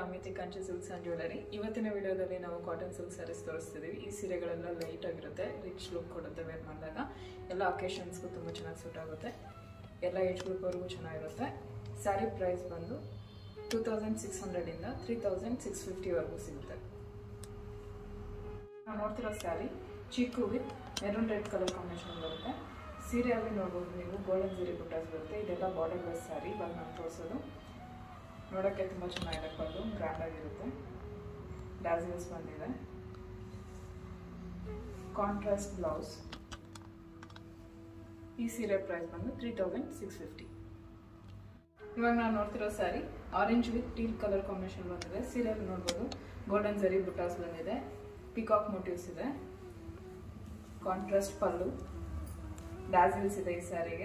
ಅಮಿತಿ Kanchi silks and jewellery ಇವತ್ತಿನ ವಿಡಿಯೋದಲ್ಲಿ ನಾವು ಕಾಟನ್ ಸಿಲ್ಕ್ ಸ್ಯಾರೀಸ್ ತೋರಿಸ್ತಿದ್ದೀವಿ ಈ ಸೀರೆಗಳೆಲ್ಲ ಲೈಟ್ ಆಗಿರುತ್ತೆ ರಿಚ್ ಲುಕ್ ಕೊಡುತ್ತೆ ವೇರ್ ಮಾಡಿದಾಗ ಎಲ್ಲ ಅಕೇಶನ್ಸ್ಗೂ ತುಂಬ ಚೆನ್ನಾಗಿ ಸೂಟ್ ಆಗುತ್ತೆ ಎಲ್ಲ ಏಜ್ ಗ್ರೂಪ್ವರೆಗೂ ಚೆನ್ನಾಗಿರುತ್ತೆ ಸ್ಯಾರಿ ಪ್ರೈಸ್ ಬಂದು ಟೂ ತೌಸಂಡ್ ಸಿಕ್ಸ್ ಹಂಡ್ರೆಡಿಂದ ತ್ರೀ ತೌಸಂಡ್ ಸಿಕ್ಸ್ ಫಿಫ್ಟಿವರೆಗೂ ಸಿಗುತ್ತೆ ನಾವು ನೋಡ್ತಿರೋ sari chikoo with maroon red colour combination ಬರುತ್ತೆ ಸೀರೆಯಲ್ಲಿ ನೋಡ್ಬೋದು ನೀವು ಗೋಲ್ಡನ್ ಸೀರೆ ಬುಟ್ಟಾಸ್ ಬರುತ್ತೆ ಇದೆಲ್ಲ ಬಾರ್ಡರ್ಲೆಸ್ ಸ್ಯಾರಿ ಇವಾಗ ನಾನು ತೋರಿಸೋದು ನೋಡೋಕ್ಕೆ ತುಂಬ ಚೆನ್ನಾಗಿದೆ ಪಲ್ಲು ಗ್ರ್ಯಾಂಡ್ ಆಗಿರುತ್ತೆ ಡಾಸಿಲ್ಸ್ ಬಂದಿದೆ ಕಾಂಟ್ರಾಸ್ಟ್ ಬ್ಲೌಸ್ ಈ ಸೀರೆ ಪ್ರೈಸ್ ಬಂದು ತ್ರೀ ತೌಸಂಡ್ ಸಿಕ್ಸ್ ಫಿಫ್ಟಿ ಇವಾಗ ನಾವು ನೋಡ್ತಿರೋ sari orange with teal colour combination ಬಂದಿದೆ ಸೀರೆಯಲ್ಲಿ ನೋಡ್ಬೋದು ಗೋಲ್ಡನ್ ಜರಿ ಬುಟಾಸ್ ಬಂದಿದೆ ಪಿಕಾಕ್ ಮೋಟಿವ್ಸ್ ಇದೆ ಕಾಂಟ್ರಾಸ್ಟ್ ಪಲ್ಲು ಡಾಸಿಲ್ಸ್ ಇದೆ ಈ ಸ್ಯಾರಿಗೆ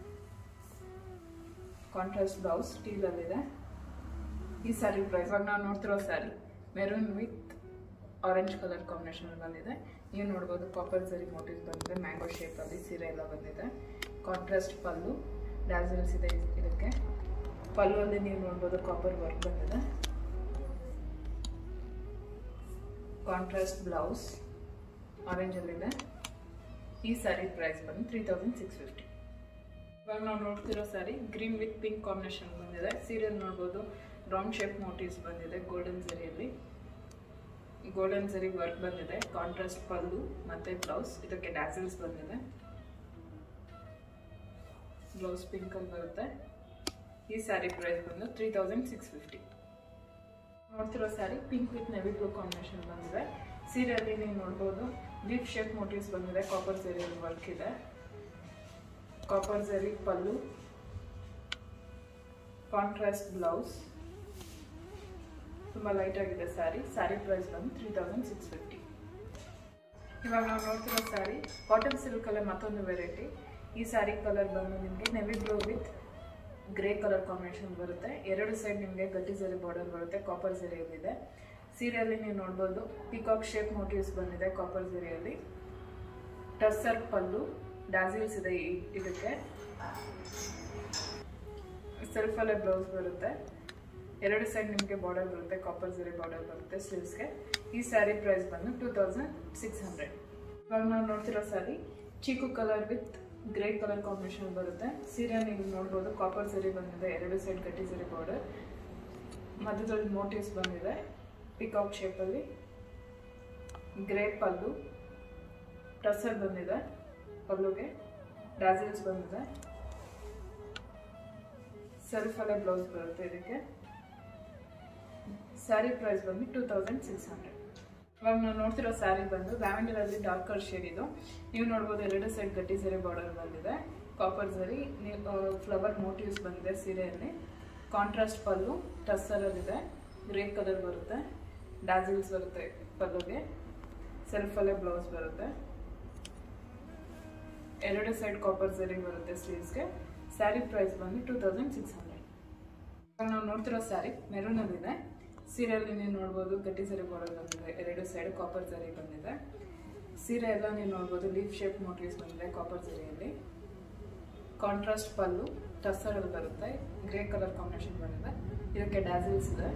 ಕಾಂಟ್ರಾಸ್ಟ್ ಬ್ಲೌಸ್ ಟೀಲಲ್ಲಿದೆ ಈ ಸ್ಯಾರಿ ಪ್ರೈಸ್ ಇವಾಗ ನಾವು ನೋಡ್ತಿರೋ sari maroon with orange colour combination ಬಂದಿದೆ ನೀವು ನೋಡ್ಬೋದು ಕಾಪರ್ ಜರಿ ಮೋಟಿವ್ಸ್ ಬಂದಿದೆ ಮ್ಯಾಂಗೋ ಶೇಪಲ್ಲಿ ಸೀರೆ ಎಲ್ಲ ಬಂದಿದೆ ಕಾಂಟ್ರಾಸ್ಟ್ ಪಲ್ಲು ಡಾಸಿಲ್ಸ್ ಇದೆ ಇದಕ್ಕೆ ಪಲ್ಲು ಅಲ್ಲಿ ನೀವು ನೋಡ್ಬೋದು ಕಾಪರ್ ವರ್ಕ್ ಬಂದಿದೆ ಕಾಂಟ್ರಾಸ್ಟ್ ಬ್ಲೌಸ್ ಆರೆಂಜಲ್ಲಿದೆ ಈ ಸ್ಯಾರಿ ಪ್ರೈಸ್ ಬಂದು ತ್ರೀ ತೌಸಂಡ್ ಸಿಕ್ಸ್ ಫಿಫ್ಟಿ ಇವಾಗ ನಾವು ನೋಡ್ತಿರೋ sari green with pink combination ಬಂದಿದೆ ಸೀರಿಯಲ್ ನೋಡ್ಬೋದು ರೌಂಡ್ ಶೇಪ್ ಮೋಟಿವ್ಸ್ ಬಂದಿದೆ ಗೋಲ್ಡನ್ ಜರಿಯಲ್ಲಿ ಗೋಲ್ಡನ್ ಜರಿ ವರ್ಕ್ ಬಂದಿದೆ ಕಾಂಟ್ರಾಸ್ಟ್ ಪಲ್ಲು ಮತ್ತೆ ಬ್ಲೌಸ್ ಇದಕ್ಕೆ ಡ್ಯಾಸಲ್ಸ್ ಬಂದಿದೆ ಬ್ಲೌಸ್ ಪಿಂಕಲ್ಲಿ ಬರುತ್ತೆ ಈ ಸ್ಯಾರಿ ಪ್ರೈಸ್ ಬಂದು ತ್ರೀ ತೌಸಂಡ್ ಸಿಕ್ಸ್ ಫಿಫ್ಟಿ ನೋಡ್ತಿರೋ sari pink with navy blue combination ಬಂದಿದೆ ಸೀರೆಯಲ್ಲಿ ನೀವು ನೋಡ್ಬೋದು ಲೀಫ್ ಶೇಪ್ ಮೋಟಿವ್ಸ್ ಬಂದಿದೆ ಕಾಪರ್ ಜರಿಯಲ್ಲಿ ವರ್ಕ್ ಇದೆ copper zari pallu contrast blouse ತುಂಬ ಲೈಟ್ ಆಗಿದೆ ಸ್ಯಾರಿ ಸ್ಯಾರಿ ಪ್ರೈಸ್ ಬಂದು ತ್ರೀ ತೌಸಂಡ್ ಸಿಕ್ಸ್ ಫಿಫ್ಟಿ ಇವಾಗ ನಾವು ನೋಡ್ತಿರೋ ಸ್ಯಾರಿ ಕಾಟನ್ ಸಿಲ್ಕಲ್ಲೇ ಮತ್ತೊಂದು ವೆರೈಟಿ ಈ ಸ್ಯಾರಿ ಕಲರ್ ಬಂದು ನಿಮಗೆ navy blue with grey colour combination ಬರುತ್ತೆ ಎರಡು ಸೈಡ್ ನಿಮಗೆ ಗಟ್ಟಿ ಜರಿ ಬಾರ್ಡರ್ ಬರುತ್ತೆ ಕಾಪರ್ ಜರಿಯಲ್ಲಿದೆ ಸೀರೆಯಲ್ಲಿ ನೀವು ನೋಡ್ಬೋದು ಪಿಕಾಕ್ ಶೇಪ್ ಮೋಟಿವ್ಸ್ ಬಂದಿದೆ ಕಾಪರ್ ಜರಿಯಲ್ಲಿ ಟರ್ಸರ್ ಪಲ್ಲು ಡಾಸಿಲ್ಸ್ ಇದೆ ಇದಕ್ಕೆ ಸೆಲ್ಫಲ್ಲೇ ಬ್ಲೌಸ್ ಬರುತ್ತೆ ಎರಡು ಸೈಡ್ ನಿಮಗೆ ಬಾರ್ಡರ್ ಬರುತ್ತೆ ಕಾಪರ್ ಜರಿ ಬಾರ್ಡರ್ ಬರುತ್ತೆ ಸ್ಲೀವ್ಸ್ಗೆ ಈ ಸ್ಯಾರಿ ಪ್ರೈಸ್ ಬಂದು ಟೂ ತೌಸಂಡ್ ಸಿಕ್ಸ್ ಹಂಡ್ರೆಡ್ ಇವಾಗ ನಾವು ನೋಡ್ತಿರೋ sari chikoo colour with grey colour combination ಬರುತ್ತೆ ಸೀರೆ ನೀವು ನೋಡ್ಬೋದು ಕಾಪರ್ ಸರಿ ಬಂದಿದೆ ಎರಡು ಸೈಡ್ ಗಟ್ಟಿ ಸರಿ ಬಾರ್ಡರ್ ಮಧ್ಯದಲ್ಲಿ ಮೋಟಿವ್ಸ್ ಬಂದಿದೆ ಪಿಕಾಕ್ ಶೇಪಲ್ಲಿ ಗ್ರೇ ಪಲ್ಲು ಟಸರ್ ಬಂದಿದೆ ಪಲ್ಲುಗೆ ಡಾಸಿಲ್ಸ್ ಬಂದಿದೆ ಸೆಲ್ಫಲ್ಲೇ ಬ್ಲೌಸ್ ಬರುತ್ತೆ ಇದಕ್ಕೆ ಸ್ಯಾರಿ ಪ್ರೈಸ್ ಬಂದು ಟೂ ತೌಸಂಡ್ ಸಿಕ್ಸ್ ಹಂಡ್ರೆಡ್ ಇವಾಗ ನಾವು ನೋಡ್ತಿರೋ ಸ್ಯಾರಿ ಬಂದು ಲ್ಯಾವೆಂಡರಲ್ಲಿ ಡಾರ್ಕ್ ಕಲರ್ ಶೇಡ್ ಇದು ನೀವು ನೋಡ್ಬೋದು ಎರಡು ಸೈಡ್ ಗಟ್ಟಿ ಸೀರೆ ಬಾರ್ಡರ್ ಬಂದಿದೆ ಕಾಪರ್ ಸರಿ ಫ್ಲವರ್ ಮೋಟಿವ್ಸ್ ಬಂದಿದೆ ಸೀರೆಯಲ್ಲಿ ಕಾಂಟ್ರಾಸ್ಟ್ ಪಲ್ಲು ಟಸ್ಸರಲ್ಲಿದೆ ಗ್ರೇ ಕಲರ್ ಬರುತ್ತೆ ಡಾಸಿಲ್ಸ್ ಬರುತ್ತೆ ಪಲ್ಲುಗೆ ಸೆಲ್ಫಲ್ಲೇ ಬ್ಲೌಸ್ ಬರುತ್ತೆ ಎರಡು ಸೈಡ್ ಕಾಪರ್ ಸರಿ ಬರುತ್ತೆ ಸ್ಲೀವ್ಸ್ಗೆ ಸ್ಯಾರಿ ಪ್ರೈಸ್ ಬಂದು ಟೂ ತೌಸಂಡ್ ಸಿಕ್ಸ್ ಹಂಡ್ರೆಡ್ ಇವಾಗ ನಾವು ನೋಡ್ತಿರೋ ಸ್ಯಾರಿ ಮೆರೂನಲ್ಲಿದೆ ಸೀರೆಯಲ್ಲಿ ನೀವು ನೋಡ್ಬೋದು ಗಟ್ಟಿ ಸರಿ ಬಾರ್ಡರ್ ಬಂದಿದೆ ಎರಡು ಸೈಡ್ ಕಾಪರ್ ಜರಿ ಬಂದಿದೆ ಸೀರೆ ಎಲ್ಲ ನೀವು ನೋಡ್ಬೋದು ಲೀಫ್ ಶೇಪ್ ಮೋಟಿವ್ಸ್ ಬಂದಿದೆ ಕಾಪರ್ ಜರಿಯಲ್ಲಿ ಕಾಂಟ್ರಾಸ್ಟ್ ಪಲ್ಲು ಟಸ್ಸರಲ್ಲಿ ಬರುತ್ತೆ ಗ್ರೇ ಕಲರ್ ಕಾಂಬಿನೇಷನ್ ಬಂದಿದೆ ಇದಕ್ಕೆ ಡಾಸಿಲ್ಸ್ ಇದೆ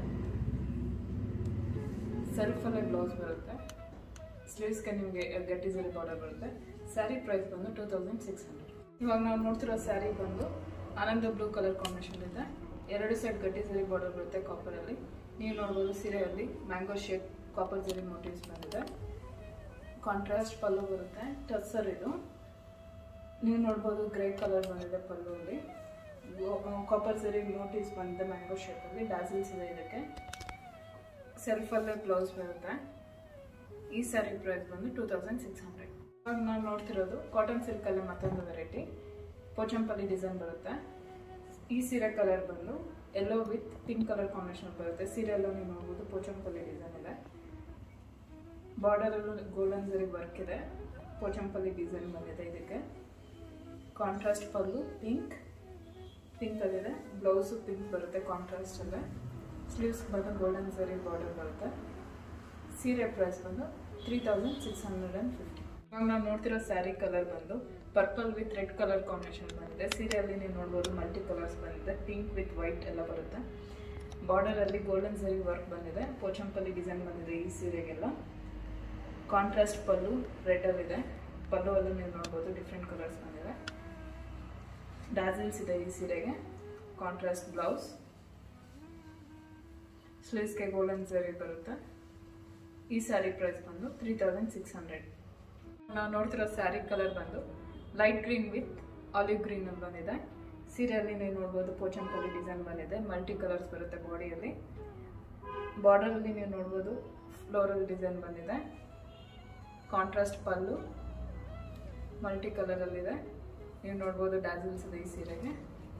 ಸೆಲ್ಫಲ್ಲೇ ಬ್ಲೌಸ್ ಬರುತ್ತೆ ಸ್ಲೀವ್ಸ್ಗೆ ನಿಮಗೆ ಗಟ್ಟಿ ಸರಿ ಬಾರ್ಡರ್ ಬರುತ್ತೆ ಸ್ಯಾರಿ ಪ್ರೈಸ್ ಬಂದು ಟೂ ತೌಸಂಡ್ ಸಿಕ್ಸ್ ಹಂಡ್ರೆಡ್ ಇವಾಗ ನಾವು ನೋಡ್ತಿರೋ ಸ್ಯಾರಿ ಬಂದು ಆನಂದ ಬ್ಲೂ ಕಲರ್ ಕಾಂಬಿನೇಷನ್ ಇದೆ ಎರಡು ಸೈಡ್ ಗಟ್ಟಿ ಸರಿ ಬಾರ್ಡರ್ ಬರುತ್ತೆ ಕಾಪರಲ್ಲಿ ನೀವು ನೋಡ್ಬೋದು ಸೀರೆಯಲ್ಲಿ mango shape copper zari motifs ಬಂದಿದೆ ಕಾಂಟ್ರಾಸ್ಟ್ ಪಲ್ಲು ಬರುತ್ತೆ ಟಸ್ಸರ್ ಇದು ನೀವು ನೋಡ್ಬೋದು ಗ್ರೇ ಕಲರ್ ಬಂದಿದೆ ಪಲ್ಲುವಲ್ಲಿ ಕಾಪರ್ ಜರಿ ಮೋಟಿವ್ಸ್ ಬಂದಿದೆ ಮ್ಯಾಂಗೋ ಶೇಪಲ್ಲಿ ಡಾಸಿಲ್ಸ್ ಇದೆ ಇದಕ್ಕೆ ಸೆಲ್ಫಲ್ಲೇ ಬ್ಲೌಸ್ ಬರುತ್ತೆ ಈ ಸ್ಯಾರಿ ಪ್ರೈಸ್ ಬಂದು ಟೂ ತೌಸಂಡ್ ಸಿಕ್ಸ್ ಹಂಡ್ರೆಡ್ ಇವಾಗ ನಾವು ನೋಡ್ತಿರೋದು ಕಾಟನ್ ಸಿಲ್ಕಲ್ಲೇ ಮತ್ತೊಂದು ವೆರೈಟಿ ಪೋಚಂಪಲ್ಲಿ ಡಿಸೈನ್ ಬರುತ್ತೆ ಈ ಸೀರೆ ಕಲರ್ ಬಂದು yellow with pink colour combination ಬರುತ್ತೆ ಸೀರೆ ಎಲ್ಲ ನೀವು ನೋಡ್ಬೋದು ಪೋಚಂಪಲ್ಲಿ ಡಿಸೈನ್ ಇದೆ ಬಾರ್ಡರಲ್ಲೂ ಗೋಲ್ಡನ್ ಜರಿ ವರ್ಕ್ ಇದೆ ಪೋಚಂಪಲ್ಲಿ ಡಿಸೈನ್ ಬಂದಿದೆ ಇದಕ್ಕೆ ಕಾಂಟ್ರಾಸ್ಟ್ ಪಲ್ಲು ಪಿಂಕ್ ಪಿಂಕ್ ಅಲ್ಲಿದೆ ಬ್ಲೌಸು ಪಿಂಕ್ ಬರುತ್ತೆ ಕಾಂಟ್ರಾಸ್ಟ್ ಅಲ್ಲೇ ಸ್ಲೀವ್ಸ್ ಬಂದು ಗೋಲ್ಡನ್ ಜರಿ ಬಾರ್ಡರ್ ಬರುತ್ತೆ ಸೀರೆ ಪ್ರೈಸ್ ಬಂದು three thousand six hundred and fifty ಇವಾಗ ನಾವು ನೋಡ್ತಿರೋ ಸ್ಯಾರಿ ಕಲರ್ ಬಂದು purple with red colour combination ಬಂದಿದೆ ಸೀರೆಯಲ್ಲಿ ನೀವು ನೋಡ್ಬೋದು ಮಲ್ಟಿ ಕಲರ್ಸ್ ಬಂದಿದೆ ಪಿಂಕ್ ವಿತ್ ವೈಟ್ ಎಲ್ಲ ಬರುತ್ತೆ ಬಾರ್ಡರಲ್ಲಿ ಗೋಲ್ಡನ್ ಸರಿ ವರ್ಕ್ ಬಂದಿದೆ ಪೋಚಂಪಲ್ಲಿ ಡಿಸೈನ್ ಬಂದಿದೆ ಈ ಸೀರೆಗೆಲ್ಲ ಕಾಂಟ್ರಾಸ್ಟ್ ಪಲ್ಲು ರೆಡಲ್ಲಿದೆ ಪಲ್ಲು ಅಲ್ಲೂ ನೀವು ನೋಡ್ಬೋದು ಡಿಫ್ರೆಂಟ್ ಕಲರ್ಸ್ ಬಂದಿದೆ ಡಾಸಿಲ್ಸ್ ಇದೆ ಈ ಸೀರೆಗೆ ಕಾಂಟ್ರಾಸ್ಟ್ ಬ್ಲೌಸ್ ಸ್ಲೀವ್ಸ್ಗೆ ಗೋಲ್ಡನ್ ಸರಿ ಬರುತ್ತೆ ಈ ಸ್ಯಾರಿ ಪ್ರೈಸ್ ಬಂದು ತ್ರೀ ತೌಸಂಡ್ ಸಿಕ್ಸ್ ಹಂಡ್ರೆಡ್ ನಾವು ನೋಡ್ತಿರೋ ಸ್ಯಾರಿ ಕಲರ್ ಬಂದು light green with olive green ಅಲ್ಲಿ ಬಂದಿದೆ ಸೀರೆಯಲ್ಲಿ ನೀವು ನೋಡ್ಬೋದು ಪೋಚಂಪಲ್ಲಿ ಡಿಸೈನ್ ಬಂದಿದೆ ಮಲ್ಟಿ ಕಲರ್ಸ್ ಬರುತ್ತೆ ಬಾಡಿಯಲ್ಲಿ ಬಾರ್ಡರಲ್ಲಿ ನೀವು ನೋಡ್ಬೋದು ಫ್ಲೋರಲ್ ಡಿಸೈನ್ ಬಂದಿದೆ ಕಾಂಟ್ರಾಸ್ಟ್ ಪಲ್ಲು ಮಲ್ಟಿ ಕಲರಲ್ಲಿದೆ ನೀವು ನೋಡ್ಬೋದು ಡ್ಯಾಸಲ್ಸ್ ಇದೆ ಈ ಸೀರೆಗೆ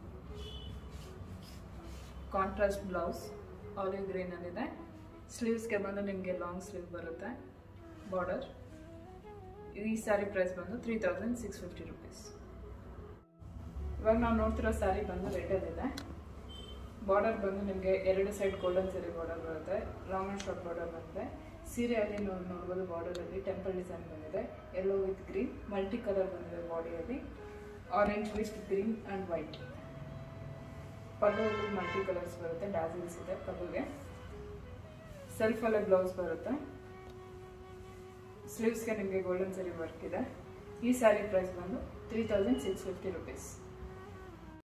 ಕಾಂಟ್ರಾಸ್ಟ್ ಬ್ಲೌಸ್ ಆಲಿವ್ ಗ್ರೀನಲ್ಲಿದೆ ಸ್ಲೀವ್ಸ್ಗೆ ಬಂದು ನಿಮಗೆ ಲಾಂಗ್ ಸ್ಲೀವ್ ಬರುತ್ತೆ ಬಾರ್ಡರ್ ಈ ಸ್ಯಾರಿ ಪ್ರೈಸ್ ಬಂದು three thousand six fifty rupees ಇವಾಗ ನಾವು ನೋಡ್ತಿರೋ ಸ್ಯಾರಿ ಬಂದು ರೆಡಲ್ಲಿದೆ ಬಾರ್ಡರ್ ಬಂದು ನಿಮಗೆ ಎರಡು ಸೈಡ್ ಗೋಲ್ಡನ್ ಸೀರೆ ಬಾರ್ಡರ್ ಬರುತ್ತೆ ಲಾಂಗ್ ಆ್ಯಂಡ್ ಶಾರ್ಟ್ ಬಾರ್ಡರ್ ಬಂದಿದೆ ಸೀರೆಯಲ್ಲಿ ನಾವು ನೋಡ್ಬೋದು ಬಾರ್ಡರಲ್ಲಿ ಟೆಂಪಲ್ ಡಿಸೈನ್ ಬಂದಿದೆ yellow with green multi colour ಬಂದಿದೆ ಬಾಡಿಯಲ್ಲಿ orange with green and white ಪಲ್ಲುವಲ್ಲಿ ಮಲ್ಟಿ ಕಲರ್ಸ್ ಬರುತ್ತೆ ಡಾಸಿಲ್ಸ್ ಇದೆ ಪಲ್ಲುಗೆ ಸೆಲ್ಫಲ್ಲೇ ಬ್ಲೌಸ್ ಬರುತ್ತೆ ಸ್ಲೀವ್ಸ್ಗೆ ನಿಮಗೆ ಗೋಲ್ಡನ್ ಸರಿ ವರ್ಕ್ ಇದೆ ಈ ಸ್ಯಾರಿ ಪ್ರೈಸ್ ಬಂದು three thousand six fifty rupees